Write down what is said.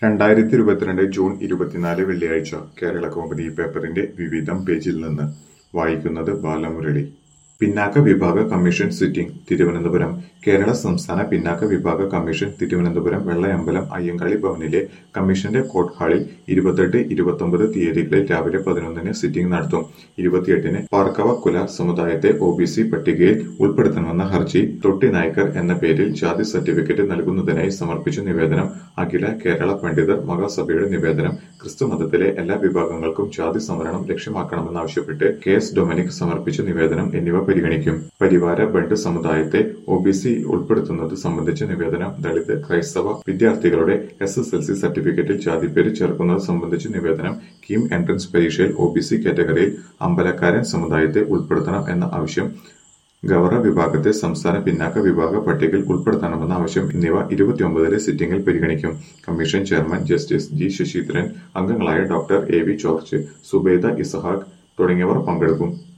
രണ്ടായിരത്തി ഇരുപത്തിരണ്ട് ജൂൺ ഇരുപത്തിനാല് വെള്ളിയാഴ്ച കേരള കൗമുദി പേപ്പറിന്റെ വിവിധം പേജിൽ നിന്ന് വായിക്കുന്നത് ബാലമുരളി പിന്നാക്ക വിഭാഗ കമ്മീഷൻ സിറ്റിംഗ് തിരുവനന്തപുരം കേരള സംസ്ഥാന പിന്നാക്ക വിഭാഗ കമ്മീഷൻ തിരുവനന്തപുരം വെള്ളയമ്പലം അയ്യങ്കാളി ഭവനിലെ കമ്മീഷന്റെ കോർട്ട് ഹാളിൽ ഇരുപത്തെട്ട് ഇരുപത്തൊമ്പത് തീയതികളിൽ രാവിലെ പതിനൊന്നിന് സിറ്റിംഗ് നടത്തും ഇരുപത്തിയെട്ടിന് പാർക്കവ കുല സമുദായത്തെ ഒ ബി സി പട്ടികയിൽ ഉൾപ്പെടുത്തണമെന്ന ഹർജി തൊട്ടി നായ്ക്കർ എന്ന പേരിൽ ജാതി സർട്ടിഫിക്കറ്റ് നൽകുന്നതിനായി സമർപ്പിച്ച നിവേദനം അഖില കേരള പണ്ഡിതർ മഹാസഭയുടെ നിവേദനം ക്രിസ്തുമതത്തിലെ എല്ലാ വിഭാഗങ്ങൾക്കും ജാതി സംവരണം ലക്ഷ്യമാക്കണമെന്നാവശ്യപ്പെട്ട് കെ എസ് ഡൊമിനിക് സമർപ്പിച്ച നിവേദനം എന്നിവ പരിഗണിക്കും പരിവാര ബണ്ട് സമുദായത്തെ ഒ ബി സി ഉൾപ്പെടുത്തുന്നത് സംബന്ധിച്ച നിവേദനം ദളിത് ക്രൈസ്തവ വിദ്യാർത്ഥികളുടെ എസ് എസ് എൽ സി സർട്ടിഫിക്കറ്റിൽ ജാതിപ്പേര് ചേർക്കുന്നത് സംബന്ധിച്ച നിവേദനം കീം എൻട്രൻസ് പരീക്ഷയിൽ ഒ ബി സി കാറ്റഗറിയിൽ അമ്പലക്കാരൻ സമുദായത്തെ ഉൾപ്പെടുത്തണം എന്ന ആവശ്യം ഗവറ വിഭാഗത്തെ സംസ്ഥാന പിന്നാക്ക വിഭാഗ പട്ടികയിൽ ഉൾപ്പെടുത്തണമെന്ന ആവശ്യം എന്നിവ ഇരുപത്തിയൊമ്പതിലെ സിറ്റിംഗിൽ പരിഗണിക്കും commission chairman justice G Saseendran അംഗങ്ങളായ doctor A V George Zubaida Ishaq തുടങ്ങിയവർ പങ്കെടുക്കും